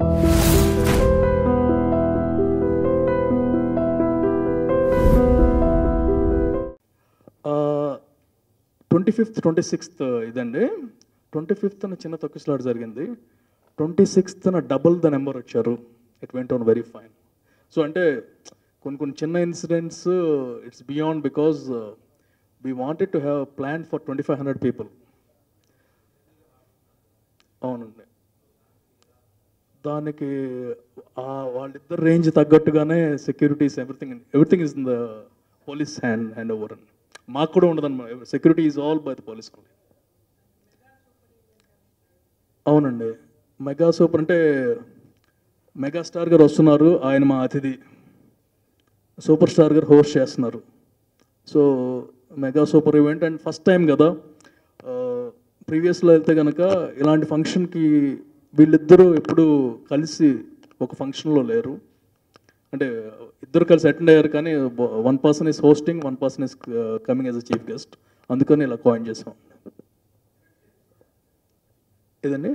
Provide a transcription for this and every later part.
Twenty fifth twenty sixth ఇదండి ట్వంటీ ఫిఫ్త్న చిన్న తొక్కిసలాట జరిగింది ట్వంటీ సిక్స్త్న డబుల్ ద నెంబర్ వచ్చారు it went on very fine so అంటే కొన్ని కొన్ని చిన్న incidents it's beyond because we wanted to have plan for twenty five hundred people అవునండి దానికి ఆ వాళ్ళిద్దరు రేంజ్ తగ్గట్టుగానే securities everything everything is in the police hand hand over అండి మాకు కూడా ఉండదన్నమాట security is all by the police only అవునండి మెగా సూపర్ అంటే మెగాస్టార్ గారు వస్తున్నారు ఆయన మా అతిథి సూపర్ స్టార్ గారు హోస్ట్ చేస్తున్నారు so mega super event and first time కదా ప్రీవియస్లో వెళ్తే కనుక ఇలాంటి ఫంక్షన్కి వీళ్ళిద్దరూ ఎప్పుడు కలిసి ఒక ఫంక్షన్లో లేరు అంటే ఇద్దరు కలిసి అటెండ్ అయ్యారు కానీ one person is hosting one person is coming as a chief guest అందుకని ఇలా కాయిన్ చేసాం ఇదండి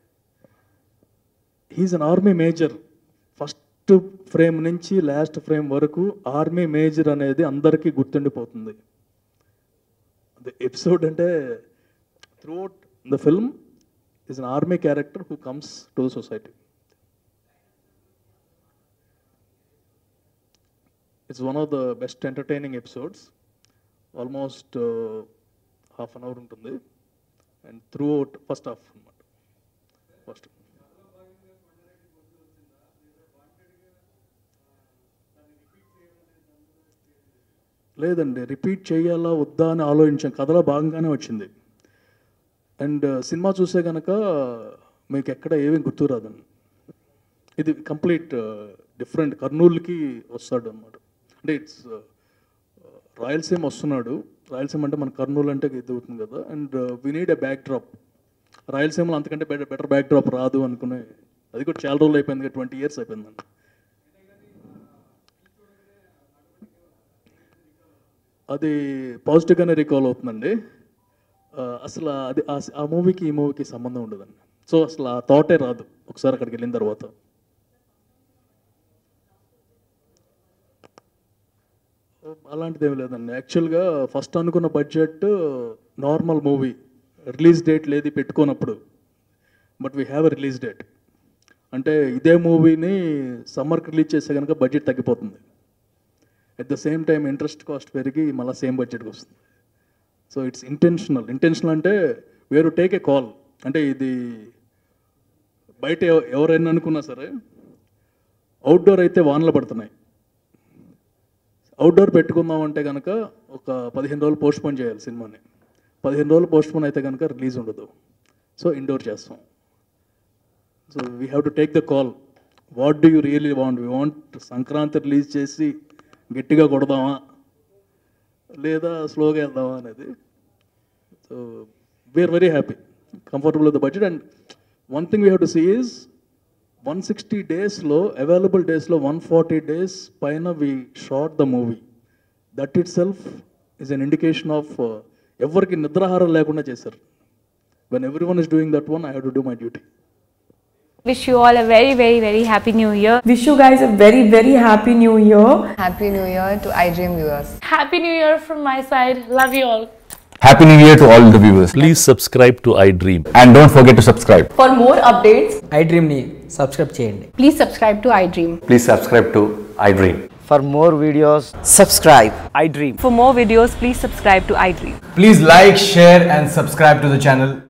he's an army major first frame నుంచి లాస్ట్ ఫ్రేమ్ వరకు ఆర్మీ మేజర్ అనేది అందరికీ గుర్తుండిపోతుంది ఎపిసోడ్ అంటే throughout the film is an army character who comes to the society it's one of the best entertaining episodes almost half an hour ఉంటుంది and throughout first half అనమాట first లేదండి repeat చేయాలా వద్దా అని ఆలోచించాం కథలో భాగంగానే వచ్చింది అండ్ సినిమా చూసే కనుక మీకు ఎక్కడ ఏమీ గుర్తు రాదండి ఇది కంప్లీట్ డిఫరెంట్ కర్నూలుకి వస్తాడు అనమాట అంటే ఇట్స్ రాయలసీమ వస్తున్నాడు రాయలసీమ అంటే మన కర్నూలు అంటే ఇది అవుతుంది కదా and we need a backdrop రాయలసీమలో అంతకంటే బెటర్ బెటర్ బ్యాక్ డ్రాప్ రాదు అనుకునే అది కూడా చాలా రోజులు అయిపోయింది ట్వంటీ ఇయర్స్ అయిపోయిందండి అది పాజిటివ్గానే రికాల్ అవుతుందండి ఆ, అసలు అది ఆ- ఆ మూవీకి ఈ మూవీకి సంబంధం ఉండదండి సో అసలు ఆ థాటే రాదు ఒకసారి అక్కడికి వెళ్ళిన తర్వాత అలాంటిది ఏమి లేదండి యాక్చువల్గా ఫస్ట్ అనుకున్న budget normal movie release date లేదు పెట్టుకోనప్పుడు but we have a release date అంటే ఇదే మూవీని సమ్మర్కి రిలీజ్ చేస్తే కనుక బడ్జెట్ తగ్గిపోతుంది at the same time interest cost పెరిగి మళ్ళీ సేమ్ బడ్జెట్కి వస్తుంది సో ఇట్స్ ఇంటెన్షనల్ ఇంటెన్షనల్ అంటే వేరు టేక్ ఏ కాల్ అంటే ఇది బయట ఎవ- ఎవరైనా అనుకున్నా సరే అవుట్డోర్ అయితే వానలు పడుతున్నాయి అవుట్డోర్ పెట్టుకుందాం అంటే కనుక ఒక పదిహేను రోజులు పోస్ట్ పోన్ చేయాలి సినిమాని పదిహేను రోజులు పోస్ట్ పోన్ అయితే కనుక రిలీజ్ ఉండదు సో ఇండోర్ చేస్తాం so we have to take the call what do you really want we want Sankranti release చేసి గట్టిగా కొడదామా లేదా స్లోగా వెళ్దామా అనేది so we're very happy comfortable with the budget and one thing we have to see is one sixty డేస్లో available డేస్లో one forty days పైన we short the movie that itself is an indication of ఎవరికి నిద్రాహారం లేకుండా చేశారు when every one is doing that one I have to do my duty Wish you all a very, very, very happy new year. Wish you guys a very, very happy new year. Happy New Year to iDream viewers. Happy New Year from my side. Love you all. Happy New Year to all the viewers. Please subscribe to iDream. And don't forget to subscribe. For more updates, ఐ డ్రీమ్ని subscribe చేయండి Please subscribe to iDream. Please subscribe to iDream. For more videos subscribe iDream For more videos, please subscribe to iDream. Please like, share, and subscribe to the channel.